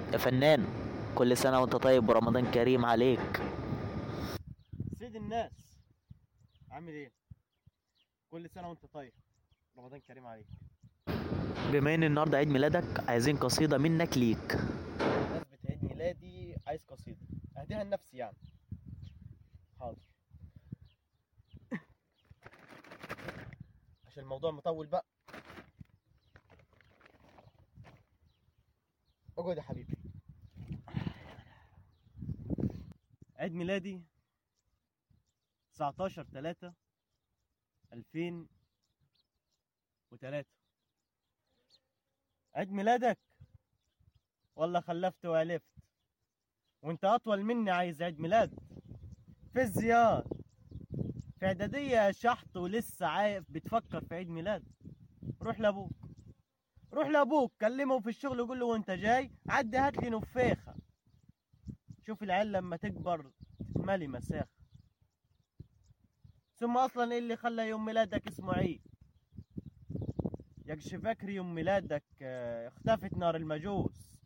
يا فنان كل سنة وانت طيب ورمضان كريم عليك سيد الناس عامل ايه كل سنه وانت طيب رمضان كريم عليك بما ان النهاردة عيد ميلادك عايزين قصيدة منك ليك بمناسبه عيد ميلادي عايز قصيده اهديها لنفسي يعني حاضر عشان الموضوع مطول بقى اقعد يا حبيبي عيد ميلادي 19 3 2003 عيد ميلادك والله خلفت وعلفت وانت اطول مني عايز عيد ميلاد في الزيار في اعدادية يا شحط ولسه عايف بتفكر في عيد ميلاد روح لابوك روح لابوك كلمه في الشغل وقول له وانت جاي عدي هات لي نفيخة شوف العيال لما تكبر تتملي مساخة ثم اصلا ايه اللي خلى يوم ميلادك اسمه عيد يكش فاكر يوم ميلادك آه، اختفت نار المجوس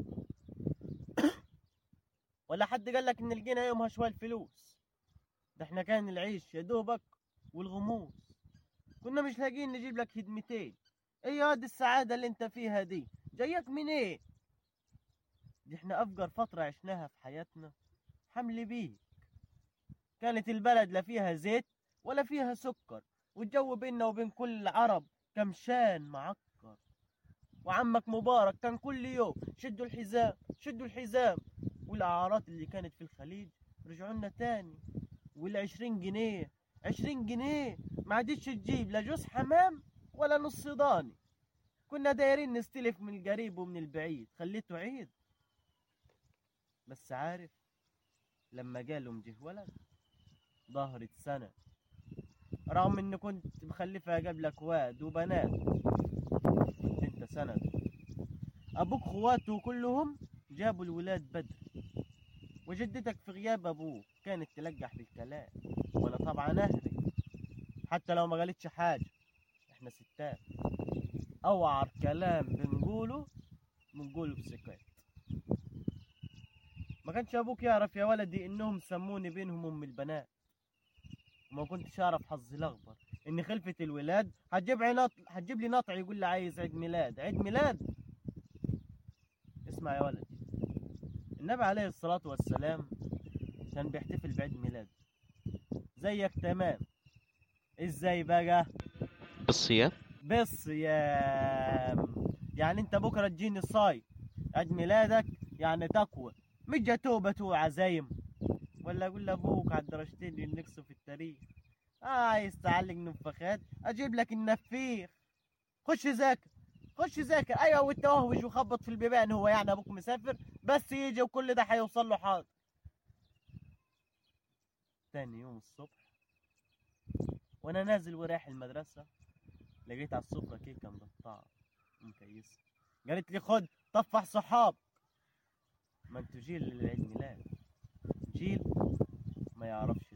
ولا حد قال لك ان لقينا يومها شوية الفلوس ده احنا كان العيش يا دوبك والغموس كنا مش لاقيين نجيب لك هدمتين ايه يا دي السعادة اللي انت فيها دي جايك من ايه دي احنا افجر فترة عشناها في حياتنا حمل بيك كانت البلد لا فيها زيت ولا فيها سكر والجو بيننا وبين كل العرب كمشان معكر وعمك مبارك كان كل يوم شدوا الحزام شدوا الحزام والأعارات اللي كانت في الخليج رجعوا لنا تاني والعشرين جنيه عشرين جنيه ما عادتش تجيب لا جوز حمام ولا نص ضاني كنا دايرين نستلف من القريب ومن البعيد خليته عيد بس عارف لما جالهم جه ولد ظهرت سنة رغم اني كنت مخلفها قبلك واد وبنات كنت انت سند ابوك خواته كلهم جابوا الولاد بدري وجدتك في غياب ابوك كانت تلقح بالكلام وانا طبعا اهري حتى لو ما قالتش حاجة احنا ستات اوعر كلام بنقوله بنقوله بسكات ما كانش ابوك يعرف يا ولدي انهم سموني بينهم ام البنات وما كنتش اعرف حظي الاخبر ان خلفة الولاد هتجيب لي نط... هتجيب لي نطع يقول لي عايز عيد ميلاد عيد ميلاد اسمع يا ولدي النبي عليه الصلاة والسلام كان بيحتفل بعيد ميلاد زيك تمام ازاي بقى بالصيام بالصيام يعني انت بكره تجيني صايم عيد ميلادك يعني تقوى مش جاتوبة وعزايم ولا اقول لابوك على الدرجتين اللي نقصوا في التاريخ آه عايز تعلق نفخات اجيب لك النفيخ خش ذاكر خش ذاكر ايوه والتوهج وخبط في البيبان هو يعني ابوك مسافر بس يجي وكل ده هيوصل له حاضر تاني يوم الصبح وانا نازل ورايح المدرسه لقيت على السفره كيكه مقطعه ومكيسه قالت لي خد طفح صحاب ما انتوا جيل للعيد ميلاد جيل ما يعرفش